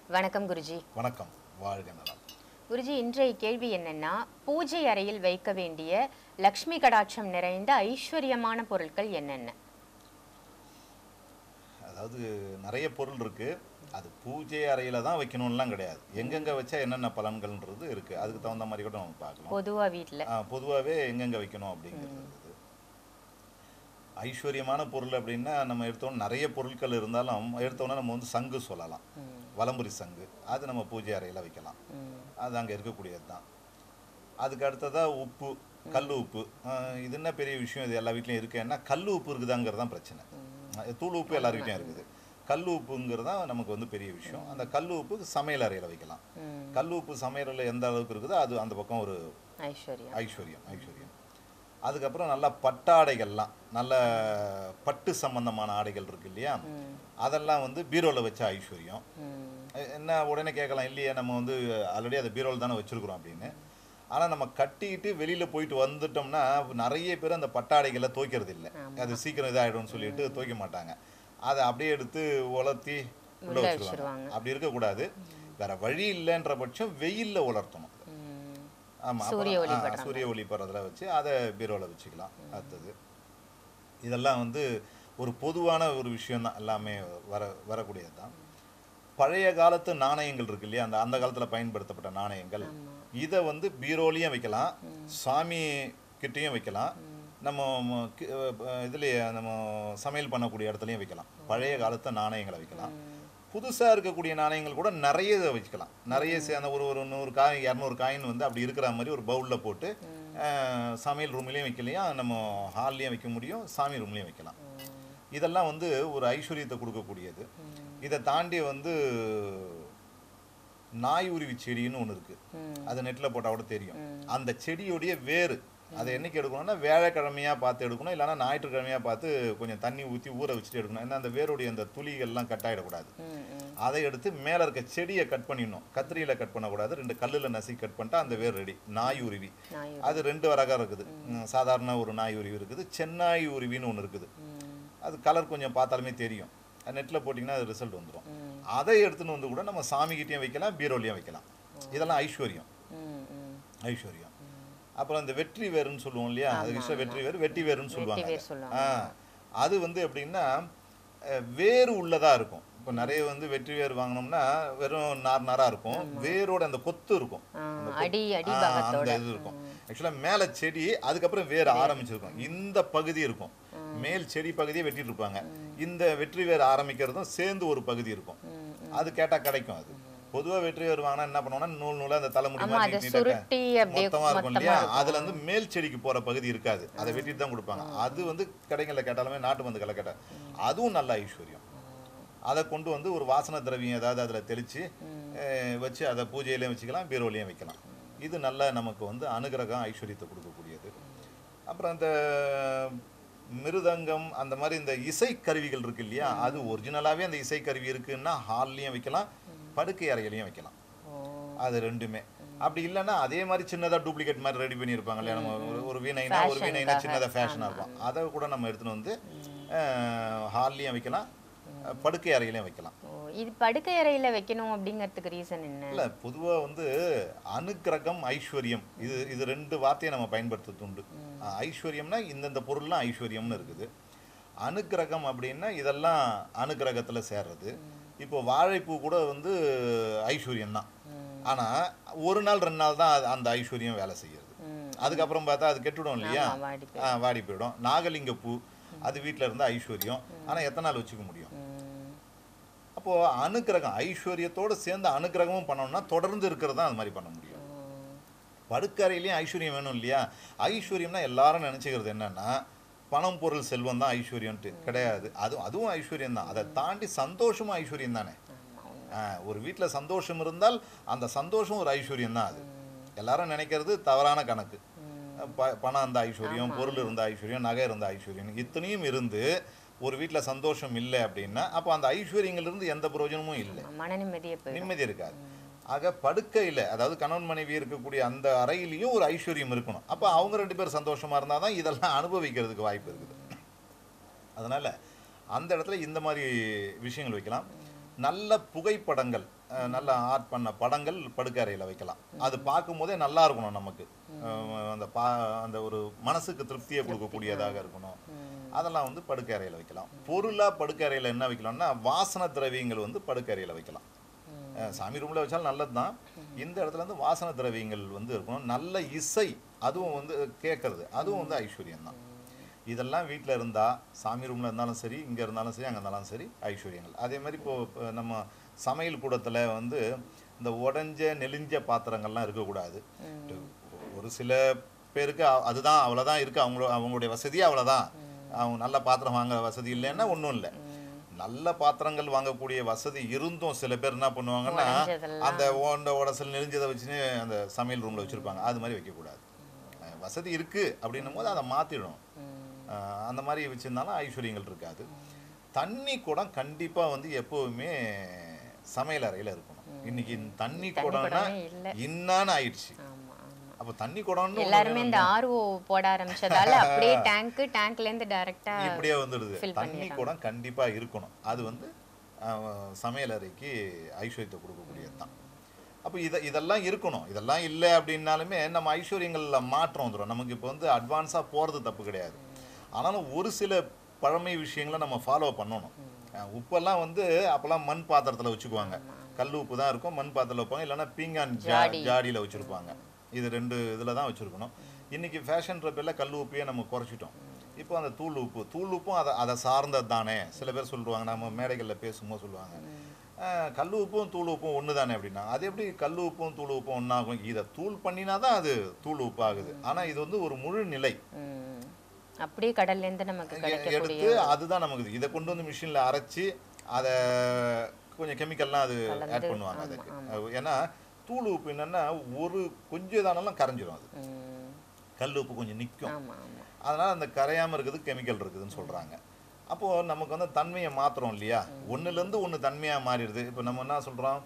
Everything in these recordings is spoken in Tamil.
வணக்கம் குருஜி வணக்கம் வாழ்க நலம் குருஜி இன்றைய கேள்வி என்னன்னா பூஜை அறையில் வைக்க வேண்டிய லக்ஷ்மி கடாட்சம் நிறைந்த ஐஸ்வர்யமான பொருட்கள் என்னென்ன அதாவது நிறைய பொருள் இருக்கு அது பூஜை அறையில தான் வைக்கணும்லாம் கிடையாது எங்கெங்க வச்சா என்னென்ன பலன்கள்ன்றது இருக்கு அதுக்கு தகுந்த மாதிரி கூட நம்ம பார்க்கலாம் பொதுவா வீட்ல ஆ, பொதுவாவே எங்கெங்க வைக்கணும் அப்படிங்கிறது இருக்குது ஐஸ்வர்யமான பொருள் அப்படின்னா நம்ம எடுத்தோம் நிறைய பொருட்கள் இருந்தாலும் எடுத்தோன்னா நம்ம வந்து சங்கு சொல்லலாம் வலம்புரி சங்கு அது நம்ம பூஜை அறையில வைக்கலாம் ம், அது அங்கே இருக்கக்கூடியது தான் அதுக்கு அடுத்ததாக உப்பு கல் உப்பு அஹ் இது என்ன பெரிய விஷயம் இது எல்லா வீட்லையும் இருக்கு ஏன்னா கல் உப்பு இருக்குதாங்கிறது தான் பிரச்சனை அஹ் தூள் உப்பு எல்லார் வீட்லையும் இருக்குது கல் உப்புங்கிறது தான் நமக்கு வந்து பெரிய விஷயம் அந்த கல் உப்பு சமையல் அறையில் வைக்கலாம் ம். கல் உப்பு சமையலில் எந்த அளவுக்கு இருக்குதோ அது அந்த பக்கம் ஒரு ஐஸ்வர்யம் ஐஸ்வர்யம் ஐஸ்வர்யம் அதுக்கப்புறம் நல்லா பட்டாடைகள்லாம் நல்ல பட்டு சம்பந்தமான ஆடைகள் இருக்கு இல்லையா அதெல்லாம் வந்து பீரோவில் வச்ச ஐஸ்வர்யம் ம், எ- என்ன உடனே கேட்கலாம் இல்லையே நம்ம வந்து ஆல்ரெடி அதை பீரோல் தானே வச்சிருக்கிறோம் அப்படின்னு ஆனால் நம்ம கட்டிட்டு வெளியில் போயிட்டு வந்துட்டோம்னா நிறைய பேர் அந்த பட்டாடைகளை துவைக்கிறது இல்லை அது சீக்கிரம் இதாகிடும்னு சொல்லிட்டு துவைக்க மாட்டாங்க அதை அப்படியே எடுத்து உலர்த்தி உள்ள உள்ள வச்சிருவாங்க வச்சிருவாங்க. அப்படி இருக்கக்கூடாது வேற வழி இல்லைன்ற பட்சம் வெயில்ல உலர்த்தணும் ம். ஆமா சூரிய அப்புறம், ஒளி ஆ, படுற சூரிய ஒளி படுறதுல வச்சு அதை பீரோவில் வச்சுக்கலாம் அடுத்தது இதெல்லாம் வந்து ஒரு பொதுவான ஒரு விஷயம் தான் எல்லாமே வர வரக்கூடியது தான் பழைய காலத்து நாணயங்கள் இருக்கு இல்லையா அந்த அந்த காலத்தில் பயன்படுத்தப்பட்ட நாணயங்கள் இதை வந்து பீரோலையும் வைக்கலாம் சாமி கிட்டேயும் வைக்கலாம் நம்ம ம- கி- அஹ் இதுலயே நம்ம சமையல் பண்ணக்கூடிய இடத்துலையும் வைக்கலாம் பழைய காலத்து நாணயங்களை வைக்கலாம் புதுசாக இருக்கக்கூடிய நாணயங்கள் கூட நிறைய இதை வச்சுக்கலாம் நிறைய சேர்ந்த ஒரு ஒரு நூறு காய் இரநூறு காயின் வந்து அப்படி இருக்கிற மாதிரி ஒரு பவுலில் போட்டு அஹ், சமையல் ரூம்லேயும் வைக்கலையும் நம்ம ஹால்லையும் வைக்க முடியும் சாமி ரூம்லேயும் வைக்கலாம் இதெல்லாம் வந்து ஒரு ஐஸ்வர்யத்தை கொடுக்கக்கூடியது இதை தாண்டி வந்து நாய் உருவி செடின்னு ஒன்று இருக்கு அது நெட்டில் போட்டால் கூட தெரியும் அந்த செடியுடைய வேறு அதை என்னைக்கு எடுக்கணும்னா வேலைக்கிழமையா பார்த்து எடுக்கணும் இல்லைன்னா ஞாயிற்றுக்கிழமையா பார்த்து கொஞ்சம் தண்ணி ஊற்றி ஊற வச்சுட்டு எடுக்கணும் ஏன்னா அந்த வேருடைய அந்த துளிகள்லாம் கட் ஆகிடக்கூடாது ம், ம். அதை எடுத்து மேலே இருக்க செடியை கட் பண்ணிடணும் கத்திரியில் கட் பண்ணக்கூடாது ரெண்டு கல்லில் நசுக்கி கட் பண்ணிட்டா அந்த வேர் ரெடி நாய் உருவி நாய் அது ரெண்டு ரகம் இருக்குது ம், சாதாரண ஒரு நாய் உருவி இருக்குது சென்னாய் உருவின்னு ஒன்று இருக்குது அது கலர் கொஞ்சம் பார்த்தாலுமே தெரியும் நெட்டில் போட்டிங்கன்னா அது ரிசல்ட் வந்துடும் அதை எடுத்துன்னு வந்து கூட நம்ம சாமிகிட்டேயும் வைக்கலாம் பீரோலையும் வைக்கலாம் இதெல்லாம் ஐஸ்வர்யம் ம், ம். ஐஸ்வர்யம் அப்புறம் இந்த வெற்றி வேருன்னு சொல்லுவோம் இல்லையா அதுக்கு இஷ்டம் வெற்றி வேறு வெட்டி வேருன்னு சொல்லுவாங்க வேர் அதை. சொல்லுவாங்க. ஆ அது வந்து எப்படின்னா அஹ், வேறு உள்ளதா இருக்கும் இப்போ நிறைய வந்து வெற்றி வேர் வாங்கினோம்னா வெறும் நார் நாரா இருக்கும் வேரோட அந்த கொத்து இருக்கும் ஆ, அந்த அடி அடி ஆ, பாகத்தோட அந்த இது இருக்கும் ஆக்சுவலாக மேலே செடி அதுக்கப்புறம் வேர் ஆரம்பிச்சிருக்கும் இந்த பகுதி இருக்கும் மேல் செடி பகுதியை வெட்டிட்டு இருப்பாங்க இந்த வெற்றி வேர் ஆரம்பிக்கிறதும் சேர்ந்து ஒரு பகுதி இருக்கும் அது கேட்டா கிடைக்கும் அது பொதுவா வெற்றி வேர் வாங்கினா என்ன பண்ணுவோம்னா நூல் நூலா அந்த தலைமுடி ஆமா மாதிரி அதை நீட் நீட்டா சுருட்டி அப்படியே மொத்தமா இருக்கும் மொத்தமா இல்லையா இருக்கும். அதுல இருந்து மேல் செடிக்கு போற பகுதி இருக்காது அதை வெட்டிட்டு தான் கொடுப்பாங்க அது வந்து கடைகள்ல கேட்டாலுமே நாட்டு மந்து கடை கேட்டா அதுவும் நல்ல ஐஸ்வர்யம் அதை கொண்டு வந்து ஒரு வாசனை திரவியம் ஏதாவது அதுல தெளிச்சு அஹ், வச்சு அதை பூஜையிலையும் வச்சுக்கலாம் பீரோலையும் வைக்கலாம் இது நல்ல நமக்கு வந்து அனுகிரகம் ஐஸ்வர்யத்தை கொடுக்கக்கூடியது அப்புறம் இந்த மிருதங்கம் அந்த மாதிரி இந்த இசை கருவிகள் இருக்கு இல்லையா அது ஒரிஜினலாவே அந்த இசை கருவி இருக்குன்னா ஹால்லையும் வைக்கலாம் படுக்கை அறையிலையும் வைக்கலாம் ஓ அது ரெண்டுமே அப்படி இல்லைன்னா அதே மாதிரி சின்னதா டூப்ளிகேட் மாதிரி ரெடி பண்ணியிருப்பாங்க இல்லையா நம்ம ஒரு ஒரு வீணைனா ஒரு வீணைனா சின்னதா ஃபேஷனாக இருக்கும் அதை கூட நம்ம எடுத்துன்னு வந்து ஹால்லையும் வைக்கலாம் அஹ், படுக்கை அறையிலையும் வைக்கலாம் ஓ இது படுக்கை அறையில வைக்கணும் அப்படிங்கிறதுக்கு ரீசன் என்ன இல்ல பொதுவா வந்து அனுக்கிரகம் ஐஸ்வர்யம் இது இது ரெண்டு வார்த்தையை நம்ம பயன்படுத்துறது உண்டு அஹ், ஐஸ்வர்யம்னா இந்தந்த பொருள்லாம் ஐஸ்வர்யம்னு இருக்குது அனுக்கிரகம் அப்படின்னா இதெல்லாம் அனுக்கிரகத்துல சேர்றது இப்போ வாழைப்பூ கூட வந்து ஐஸ்வர்யம் தான் ஆனா ஒரு நாள் ரெண்டு நாள் தான் அது- அந்த ஐஸ்வர்யம் வேலை செய்யறது ம். அதுக்கப்புறம் பார்த்தா அது கெட்டுடும் இல்லையா ஆமா, வாடி ஆ, வாடி போயிடும் நாகலிங்க பூ அது வீட்ல இருந்தா ஐஸ்வர்யம் ஆனா எத்தனை நாள் வச்சுக்க முடியும் ம். அப்போ அனுக்கிரகம் ஐஸ்வர்யத்தோட சேர்ந்து அனுக்கிரகமும் பண்ணணும்னா தொடர்ந்து இருக்கிறது தான் அது மாதிரி பண்ண முடியும் படுக்கறையிலையும் ஐஸ்வர்யம் வேணும் இல்லையா ஐஸ்வர்யம்னா எல்லாரும் நினைச்சுக்கிறது என்னன்னா பணம் பொருள் செல்வம் தான் ஐஸ்வர்யம்ட்டு கிடையாது அது அதுவும் ஐஸ்வர்யம் தான் அதை தாண்டி சந்தோஷமும் ஐஸ்வர்யம் தானே ஆ, ஒரு வீட்டில் சந்தோஷம் இருந்தால் அந்த சந்தோஷம் ஒரு ஐஸ்வர்யம் தான் அது எல்லாரும் நினைக்கிறது தவறான கணக்கு ப- பணம் இருந்த ஐஸ்வர்யம் பொருள் இருந்த ஐஸ்வர்யம் நகை இருந்த ஐஸ்வர்யம் இத்தனையும் இருந்து ஒரு வீட்டில் சந்தோஷம் இல்லை அப்படின்னா அப்போ அந்த ஐஸ்வர்யங்கள்ல இருந்து எந்த பிரயோஜனமும் இல்லை மன நிம்மதியை போயிடும் நிம்மதி இருக்காது ஆக படுக்கையில் அதாவது கணவன் மனைவி இருக்கக்கூடிய அந்த அறையிலையும் ஒரு ஐஸ்வர்யம் இருக்கணும் அப்போ அவங்க ரெண்டு பேரும் சந்தோஷமா இருந்தால் தான் இதெல்லாம் அனுபவிக்கிறதுக்கு வாய்ப்பு இருக்குது அதனால அந்த இடத்துல இந்த மாதிரி விஷயங்கள் வைக்கலாம் நல்ல புகைப்படங்கள் அஹ், நல்ல ஆர்ட் பண்ண படங்கள் படுக்கை அறையில் வைக்கலாம் அது பார்க்கும்போதே நல்லா இருக்கணும் நமக்கு அஹ், அந்த பா அந்த ஒரு மனசுக்கு திருப்தியை கொடுக்கக்கூடியதாக இருக்கணும் அதெல்லாம் வந்து படுக்கை அறையில் வைக்கலாம் பொருளாக படுக்கை அறையில் என்ன வைக்கலாம்னா வாசன திரவியங்கள் வந்து படுக்கை அறையில் வைக்கலாம் அஹ், சாமி ரூமில் வச்சாலும் நல்லது தான் இந்த இடத்துல வந்து வாசன திரவியங்கள் வந்து இருக்கணும் நல்ல இசை அதுவும் வந்து கேட்கறது அதுவும் வந்து ஐஸ்வர்யம் தான் இதெல்லாம் வீட்டில் இருந்தால் சாமி ரூமில் இருந்தாலும் சரி இங்கே இருந்தாலும் சரி அங்கே இருந்தாலும் சரி ஐஸ்வர்யங்கள் அதே மாதிரி இப்போ இப்போ நம்ம சமையல் கூடத்தில் வந்து இந்த உடஞ்ச நெளிஞ்ச பாத்திரங்கள்லாம் இருக்கக்கூடாது ஒரு சில பேருக்கு அ- அதுதான் அவ்வளோதான் இருக்குது அவங்களோட அவங்களுடைய வசதி அவ்வளோதான் அவங்க நல்ல பாத்திரம் வாங்க வசதி இல்லைன்னா ஒன்றும் இல்லை நல்ல பாத்திரங்கள் வாங்கக்கூடிய வசதி இருந்தும் சில பேர் என்ன பண்ணுவாங்கன்னா உடைஞ்சதெல்லாம். அந்த ஓண்ட உடசல் நெளிஞ்சதை வச்சுன்னு அந்த சமையல் ரூமில் வச்சுருப்பாங்க அது மாதிரி வைக்கக்கூடாது அஹ் வசதி இருக்குது அப்படின்னும் போது அதை மாற்றிடணும் அந்த மாதிரி வச்சுருந்தாலும் ஐஸ்வர்யங்கள் இருக்காது தண்ணி குடம் கண்டிப்பாக வந்து எப்போவுமே சமையல் அறையில் இருக்கணும் இன்னைக்கு இந்த தண்ணி குடம்னா குடமே இல்ல. இன்னான்னு ஆயிடுச்சு ஆமா ஆமா அப்போ தண்ணி குடம்னு ஒண்ணு எல்லாருமே இந்த ஆர்ஓ போட ஆரம்பிச்சதால அப்படியே டேங்க் டேங்க்ல இருந்து டைரக்டா இப்படியே வந்துடுது fill தண்ணி குடம் கண்டிப்பா இருக்கணும் அது வந்து அஹ், சமையல் அறைக்கு ஐஸ்வர்யத்தை கொடுக்கக்கூடியது தான் அப்போ இதை இதெல்லாம் இருக்கணும் இதெல்லாம் இல்லை அப்படின்னாலுமே நம்ம ஐஸ்வர்யங்கள்ல மாற்றம் வந்துடும் நமக்கு இப்போ வந்து அட்வான்ஸாக போகிறது தப்பு கிடையாது ஆனாலும் ஒரு சில பழமை விஷயங்களை நம்ம ஃபாலோ பண்ணணும் அஹ், உப்பெல்லாம் வந்து அப்போல்லாம் மண் பாத்திரத்தில் வச்சுக்குவாங்க கல் உப்பு தான் இருக்கும் மண் பாத்திரத்தில் வைப்பாங்க இல்லைன்னா பீங்கான் ஜா ஜாடியில் வச்சுருப்பாங்க இது ரெண்டு இதில் தான் வச்சுருக்கணும் இன்றைக்கி ஃபேஷன்ற பேரில் கல் உப்பையே நம்ம குறைச்சிட்டோம் இப்போ அந்த தூள் உப்பு தூள் உப்பும் அதை அதை சார்ந்தது தானே சில பேர் சொல்லுவாங்க நம்ம மேடைகளில் பேசும்போது சொல்லுவாங்க அஹ், கல் உப்பும் தூள் உப்பும் ஒன்று தானே அப்படின்னா அது எப்படி கல் உப்பும் தூள் உப்பும் ஒன்றாகும் இதை தூள் பண்ணினா தான் அது தூள் உப்பு ஆகுது ஆனால் இது வந்து ஒரு முழு நிலை ம். அப்படியே கடல்ல இருந்து நமக்கு கிடைக்கக்கூடிய எடுத்து அதுதான் நமக்கு இது. இதை கொண்டு வந்து மிஷினில் அரைச்சி அதை கொஞ்சம் கெமிக்கல்லாம் அது ஆட் பண்ணுவாங்க அதுக்கு ஏன்னா தூள் உப்பு என்னன்னா ஒரு கொஞ்சம் இதானாலும் கரைஞ்சிரும் அது ம். கல் உப்பு கொஞ்சம் நிற்கும் ஆமா ஆமா அதனால் அந்த கரையாமல் இருக்குது கெமிக்கல் இருக்குதுன்னு சொல்கிறாங்க அப்போது நமக்கு வந்து தன்மையை மாற்றுறோம் இல்லையா ஒன்றுலேருந்து ஒன்று தன்மையாக மாறிடுது இப்போ நம்ம என்ன சொல்கிறோம்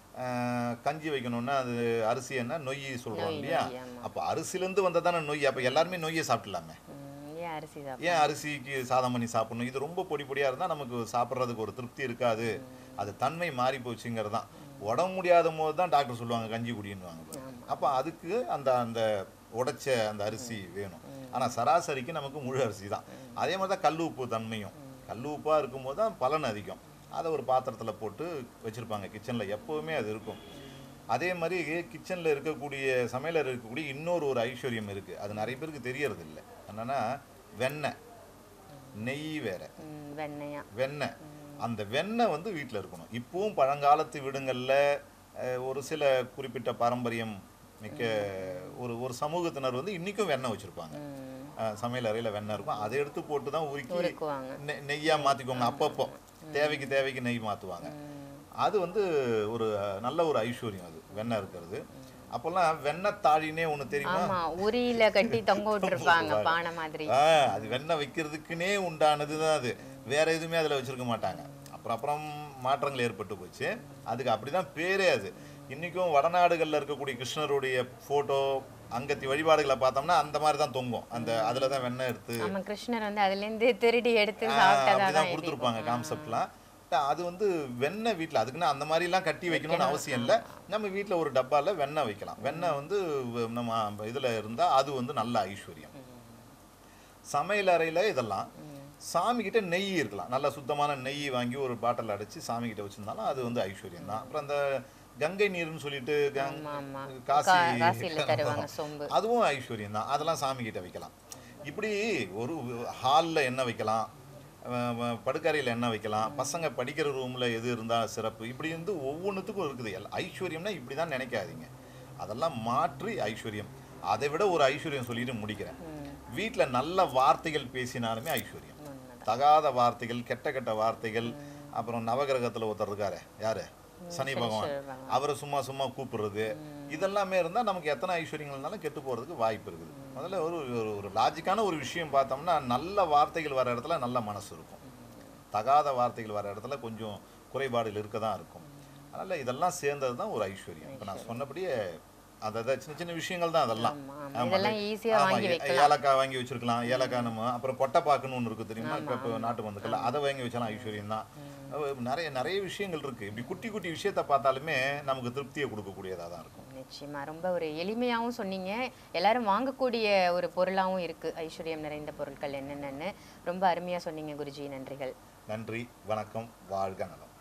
கஞ்சி வைக்கணும்னா அது அரிசி என்ன நொய் சொல்கிறோம் இல்லையா நொய், ஆமா. அப்போ அரிசிலேருந்து வந்தால் தானே நொய் அப்போ எல்லாருமே நொய்யை சாப்பிடலாமே ம், ஏன் அரிசி சாப்பிட ஏன் அரிசிக்கு சாதம் பண்ணி சாப்பிடணும் இது ரொம்ப பொடி பொடியாக இருந்தால் நமக்கு சாப்பிட்றதுக்கு ஒரு திருப்தி இருக்காது அது தன்மை மாறி போச்சுங்கிறது தான் உடம்பு முடியாத போது தான் டாக்டர் சொல்லுவாங்க கஞ்சி குடின்னுவாங்க அப்போ அதுக்கு அந்த அந்த உடைச்ச அந்த அரிசி வேணும் ஆனால் சராசரிக்கு நமக்கு முழு அரிசி தான் அதே மாதிரி தான் கல் உப்பு தன்மையும் கல் உப்பாக இருக்கும்போது தான் பலன் அதிகம் அதை ஒரு பாத்திரத்தில் போட்டு வச்சுருப்பாங்க கிச்சனில் எப்போவுமே அது இருக்கும் அதே மாதிரி கிச்சனில் இருக்கக்கூடிய சமையலர் இருக்கக்கூடிய இன்னொரு ஒரு ஐஸ்வர்யம் இருக்குது அது நிறைய பேருக்கு தெரியறது இல்லை என்னன்னா வெண்ணெய் நெய் வேற ம், வெண்ணையா வெண்ணெய் அந்த வெண்ணெய் வந்து வீட்டில் இருக்கணும் இப்பவும் பழங்காலத்து வீடுங்களில் ஒரு சில குறிப்பிட்ட பாரம்பரியம் மிக்க ஒரு ஒரு சமூகத்தினர் வந்து இன்றைக்கும் வெண்ணெய் வச்சுருப்பாங்க ம். சமையல் அறையில் வெண்ணெய் இருக்கும் அதை எடுத்து போட்டு தான் உருக்கி உருக்குவாங்க நெ நெய்யாக மாற்றிக்குவாங்க அப்பப்போ தேவைக்கு தேவைக்கு நெய் மாற்றுவாங்க அது வந்து ஒரு அஹ், நல்ல ஒரு ஐஸ்வர்யம் அது வெண்ணெய் இருக்கிறது அப்போல்லாம் வெண்ணெய் தாழினே ஒன்று தெரியுமா ஆமா உரியில கட்டி தொங்க விட்டுருப்பாங்க பானை மாதிரி ஆ அது வெண்ணெய் வைக்கிறதுக்குனே உண்டானது தான் அது வேற எதுவுமே அதில் வச்சிருக்க மாட்டாங்க அப்புறம் அப்புறம் மாற்றங்கள் ஏற்பட்டு போச்சு அதுக்கு அப்படிதான் பேரே அது இன்னைக்கும் வடநாடுகளில் இருக்கக்கூடிய கிருஷ்ணருடைய ஃபோட்டோ அங்கத்தி வழிபாடுகளை பார்த்தோம்னா அந்த மாதிரி தான் தொங்கும் அந்த அதில் தான் வெண்ணெய் எடுத்து ஆமா கிருஷ்ணர் வந்து அதுல இருந்து திருடி எடுத்து ஆ, சாப்பிட்டதா அப்படிதான் தான் கொடுத்துருப்பாங்க கான்செப்ட்லாம் அது வந்து வெண்ணெய் வீட்டில் அதுக்குன்னு அந்த மாதிரிலாம் கட்டி வைக்கணும்னு அவசியம் இல்லை நம்ம வீட்டில் ஒரு டப்பாவில் வெண்ணெய் வைக்கலாம் வெண்ணெய் வந்து வ- நம்ம இதில் இருந்தால் அது வந்து நல்ல ஐஸ்வர்யம் சமையல் அறையில் இதெல்லாம் சாமி கிட்ட நெய் இருக்கலாம் நல்ல சுத்தமான நெய் வாங்கி ஒரு பாட்டில் அடைச்சி சாமி கிட்ட வச்சிருந்தாலும் அது வந்து ஐஸ்வர்யம் தான் அப்புறம் அந்த கங்கை நீர்னு சொல்லிட்டு கங்- ஆமா ஆமா காசி கா- காசியில தருவாங்க சொம்பு அதுவும் ஐஸ்வர்யம் தான் அதெல்லாம் சாமி கிட்ட வைக்கலாம் இப்படி ஒரு ஹாலில் என்ன வைக்கலாம் அஹ் வ- படுக்கறையில் என்ன வைக்கலாம் பசங்க படிக்கிற ரூமில் எது இருந்தால் சிறப்பு இப்படி இருந்து ஒவ்வொன்றுத்துக்கும் இருக்குது எல் ஐஸ்வர்யம்னா இப்படி தான் நினைக்காதீங்க அதெல்லாம் மாற்றி ஐஸ்வர்யம் அதை விட ஒரு ஐஸ்வர்யம் சொல்லிட்டு முடிக்கிறேன் வீட்டில் நல்ல வார்த்தைகள் பேசினாலுமே ஐஸ்வர்யம் தகாத வார்த்தைகள் கெட்ட கெட்ட வார்த்தைகள் அப்புறம் நவகிரகத்தில் ஒருத்தர் இருக்காரு யாரு சனி பகவான் பகவான். அவரை சும்மா சும்மா கூப்பிடுறது இதெல்லாமே இருந்தால் நமக்கு எத்தனை ஐஸ்வர்யங்கள் இருந்தாலும் கெட்டு போகிறதுக்கு வாய்ப்பு இருக்குது முதல்ல ஒரு ஒரு ஒரு லாஜிக்கான ஒரு விஷயம் பார்த்தோம்னா நல்ல வார்த்தைகள் வர இடத்துல நல்ல மனசு இருக்கும் தகாத வார்த்தைகள் வர இடத்துல கொஞ்சம் குறைபாடுகள் இருக்க தான் இருக்கும் அதனால் இதெல்லாம் சேர்ந்தது தான் ஒரு ஐஸ்வர்யம் இப்போ நான் சொன்னபடியே அதாவது சின்ன சின்ன விஷயங்கள் தான் அதெல்லாம் ஆமா, ஆமா. ஆமா, இதெல்லாம் அது- ஈஸியா ஆமா, வாங்கி ஏ- வைக்கலாம். ஏலக்காய் வாங்கி வச்சிருக்கலாம் ஏலக்காய் நம்ம அப்புறம் கொட்டைப்பாக்குன்னு ஒன்று இருக்கு தெரியுமா இப்போ இப்போ நாட்டு வந்துக்கல அதை வாங்கி வச்சாலும் ஐஸ்வர்யம் தான் நிறைய நிறைய விஷயங்கள் இருக்கு இப்படி குட்டி குட்டி விஷயத்த பார்த்தாலுமே நமக்கு திருப்தியை கொடுக்கக்கூடியதாக தான் இருக்கும் நிச்சயமா ரொம்ப ஒரு எளிமையாகவும் சொன்னீங்க எல்லாரும் வாங்கக்கூடிய ஒரு பொருளாகவும் இருக்கு ஐஸ்வர்யம் நிறைந்த பொருட்கள் என்னென்னு ரொம்ப அருமையா சொன்னீங்க குருஜி நன்றிகள் நன்றி வணக்கம் வாழ்க நலம்